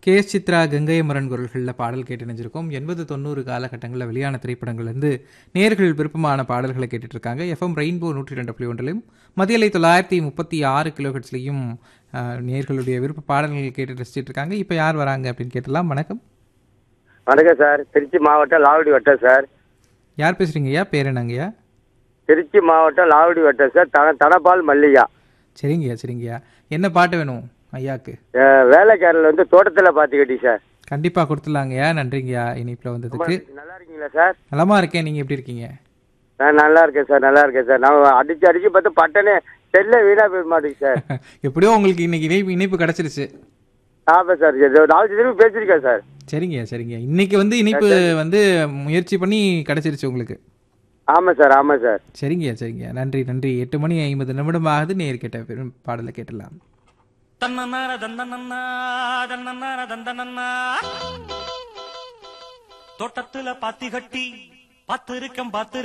K S Chitra Gangai Amaran குரல்களில் பாடல் கேட்டு நினைஞ்சிருக்கோம் எண்பது தொண்ணூறு காலகட்டங்களில் வெளியான திரைப்படங்கள்லேருந்து நேர்கள் விருப்பமான பாடல்களை கேட்டுட்டு இருக்காங்க எஃப்எம் ரெயின்போ நூற்றி ரெண்டு புள்ளி ஒன்றிலும் மதியலை தொள்ளாயிரத்தி முப்பத்தி ஆறு கிலோஹெட்ஸ்லையும் நேர்களுடைய விருப்ப பாடல்கள் கேட்டு ரசிச்சிட்டு இருக்காங்க இப்போ யார் வராங்க அப்படின்னு கேட்டலாம் வணக்கம் வணக்கம் சார் திருச்சி மாவட்டம் லாவடி வட்டம் சார் யார் பேசுறீங்கய்யா பேர் என்னங்கய்யா திருச்சி மாவட்டம் லாவடி வட்டம் சார் தன தனபால் மல்லிகா சரிங்கய்யா சரிங்கய்யா என்ன பாட்டு வேணும் ஐயாக்கு அஹ், வேலைக்காரர்ல வந்து தோட்டத்தில் பார்த்துக்கிட்டி சார் கண்டிப்பாக கொடுத்துலாங்கய்யா நன்றிங்கய்யா இனிப்பில் வந்ததுக்கு நல்லா இருக்கீங்களா சார் நலமா இருக்கேன் நீங்கள் எப்படி இருக்கீங்க நான் நல்லா இருக்கேன் சார் நல்லா இருக்கேன் சார் நான் அடிச்சு அடிச்சு பார்த்து பட்டனே செல்ல வீணா போய் மாட்டேங்க சார் எப்படியோ உங்களுக்கு இன்னைக்கு இணைப்பு இணைப்பு கிடைச்சிருச்சு ஆமாம் சார் இது நாலு திரும்பி பேசியிருக்கேன் சார் சரிங்க சரிங்க இன்னைக்கு வந்து இணைப்பு வந்து முயற்சி பண்ணி கிடைச்சிருச்சு உங்களுக்கு ஆமாம் சார் ஆமாம் சார் சரிங்க சரிங்க நன்றி நன்றி எட்டு மணி ஐம்பது நிமிடம் ஆகுது நேர் கேட்ட பெரும் பாடலை கேட்டலாம் தன்னன்னார தந்தனன்னா தன்னன்னார தந்தனன்னா தோட்டத்துல பாத்தி கட்டி பார்த்திருக்கம் பார்த்திருக்க